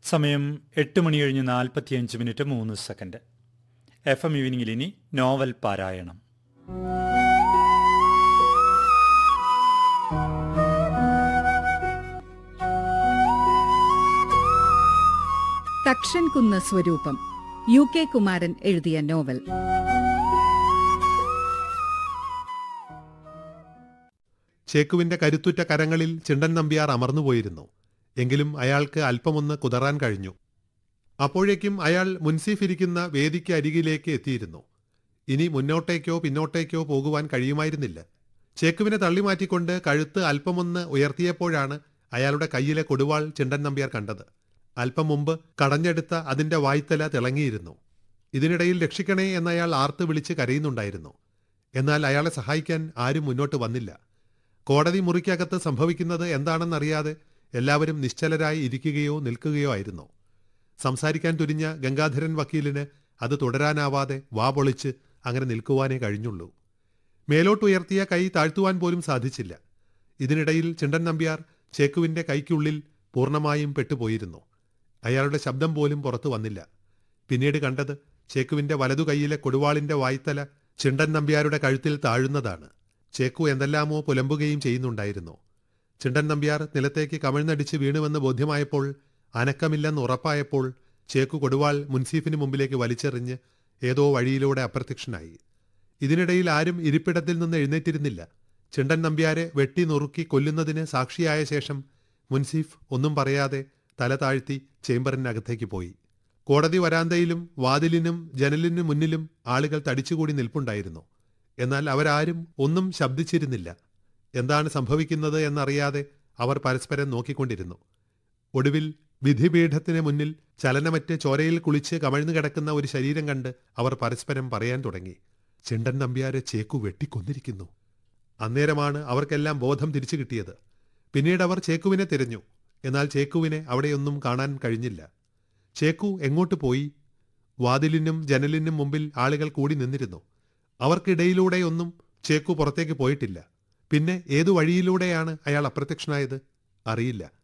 സമയം എട്ട് മണി കഴിഞ്ഞ് നാൽപ്പത്തിയഞ്ച് മിനിറ്റ് മൂന്ന് സെക്കൻഡ് എഫ് എം ഈവനിങ്ങിൽ ഇനി നോവൽ പാരായണം തക്ഷൻ കുന്ന് സ്വരൂപം യു കെ കുമാരൻ എഴുതിയ നോവൽ ചേക്കുവിന്റെ കരുത്തുറ്റ കരങ്ങളിൽ ചിണ്ടൻ നമ്പ്യാർ അമർന്നുപോയിരുന്നു എങ്കിലും അയാൾക്ക് അല്പമൊന്ന് കുതറാൻ കഴിഞ്ഞു അപ്പോഴേക്കും അയാൾ മുൻസീഫ് ഇരിക്കുന്ന വേദിക്ക് അരികിലേക്ക് എത്തിയിരുന്നു ഇനി മുന്നോട്ടേക്കോ പിന്നോട്ടേക്കോ പോകുവാൻ കഴിയുമായിരുന്നില്ല ചേക്കുവിനെ തള്ളിമാറ്റിക്കൊണ്ട് കഴുത്ത് അല്പമൊന്ന് ഉയർത്തിയപ്പോഴാണ് അയാളുടെ കയ്യിലെ കൊടുവാൾ ചിണ്ടൻ നമ്പ്യാർ കണ്ടത് അല്പം മുമ്പ് കടഞ്ഞെടുത്ത അതിന്റെ വായ്ത്തല തിളങ്ങിയിരുന്നു ഇതിനിടയിൽ രക്ഷിക്കണേ എന്നയാൾ ആർത്ത് വിളിച്ച് കരയുന്നുണ്ടായിരുന്നു എന്നാൽ അയാളെ സഹായിക്കാൻ ആരും മുന്നോട്ട് വന്നില്ല കോടതി മുറിക്കകത്ത് സംഭവിക്കുന്നത് എന്താണെന്നറിയാതെ എല്ലാവരും നിശ്ചലരായി ഇരിക്കുകയോ നിൽക്കുകയോ ആയിരുന്നു സംസാരിക്കാൻ തുനിഞ്ഞ ഗംഗാധരൻ വക്കീലിന് അത് തുടരാനാവാതെ വാ പൊളിച്ച് അങ്ങനെ നിൽക്കുവാനേ കഴിഞ്ഞുള്ളൂ മേലോട്ടുയർത്തിയ കൈ താഴ്ത്തുവാൻ പോലും സാധിച്ചില്ല ഇതിനിടയിൽ ചിണ്ടൻ നമ്പ്യാർ ചേക്കുവിന്റെ കൈക്കുള്ളിൽ പൂർണ്ണമായും പെട്ടുപോയിരുന്നു അയാളുടെ ശബ്ദം പോലും പുറത്തു വന്നില്ല പിന്നീട് കണ്ടത് ചേക്കുവിന്റെ വലതു കൈയിലെ കൊടുവാളിന്റെ വായ്ത്തല ചിണ്ടൻ നമ്പ്യാരുടെ കഴുത്തിൽ താഴുന്നതാണ് ചേക്കു എന്തെല്ലാമോ പുലമ്പുകയും ചെയ്യുന്നുണ്ടായിരുന്നു ചിണ്ടൻ നമ്പ്യാർ നിലത്തേക്ക് കമിഴ്ന്നടിച്ച് വീണുവെന്ന് ബോധ്യമായപ്പോൾ അനക്കമില്ലെന്ന് ഉറപ്പായപ്പോൾ ചേക്കു കൊടുവാൾ മുൻസീഫിന് മുമ്പിലേക്ക് വലിച്ചെറിഞ്ഞ് ഏതോ വഴിയിലൂടെ അപ്രത്യക്ഷനായി ഇതിനിടയിൽ ആരും ഇരിപ്പിടത്തിൽ നിന്ന് എഴുന്നേറ്റിരുന്നില്ല ചിണ്ടൻ നമ്പ്യാരെ വെട്ടി നുറുക്കി കൊല്ലുന്നതിന് സാക്ഷിയായ ശേഷം മുൻസീഫ് ഒന്നും പറയാതെ തല താഴ്ത്തി ചേംബറിനകത്തേക്ക് പോയി കോടതി വരാന്തയിലും വാതിലിനും ജനലിനും മുന്നിലും ആളുകൾ തടിച്ചുകൂടി നിൽപ്പുണ്ടായിരുന്നു എന്നാൽ അവരാരും ഒന്നും ശബ്ദിച്ചിരുന്നില്ല എന്താണ് സംഭവിക്കുന്നത് എന്നറിയാതെ അവർ പരസ്പരം നോക്കിക്കൊണ്ടിരുന്നു ഒടുവിൽ വിധിപീഠത്തിന് മുന്നിൽ ചലനമറ്റ് ചോരയിൽ കുളിച്ച് കമഴ്ന്നു കിടക്കുന്ന ഒരു ശരീരം കണ്ട് അവർ പരസ്പരം പറയാൻ തുടങ്ങി ചിണ്ടൻ നമ്പ്യാരെ ചേക്കു വെട്ടിക്കൊന്നിരിക്കുന്നു അന്നേരമാണ് അവർക്കെല്ലാം ബോധം തിരിച്ചു കിട്ടിയത് പിന്നീട് അവർ ചേക്കുവിനെ തിരഞ്ഞു എന്നാൽ ചേക്കുവിനെ അവിടെയൊന്നും കാണാൻ കഴിഞ്ഞില്ല ചേക്കു എങ്ങോട്ട് പോയി വാതിലിനും ജനലിനും മുമ്പിൽ ആളുകൾ കൂടി നിന്നിരുന്നു അവർക്കിടയിലൂടെയൊന്നും ചേക്കു പുറത്തേക്ക് പോയിട്ടില്ല പിന്നെ ഏതു വഴിയിലൂടെയാണ് അയാൾ അപ്രത്യക്ഷനായത് അറിയില്ല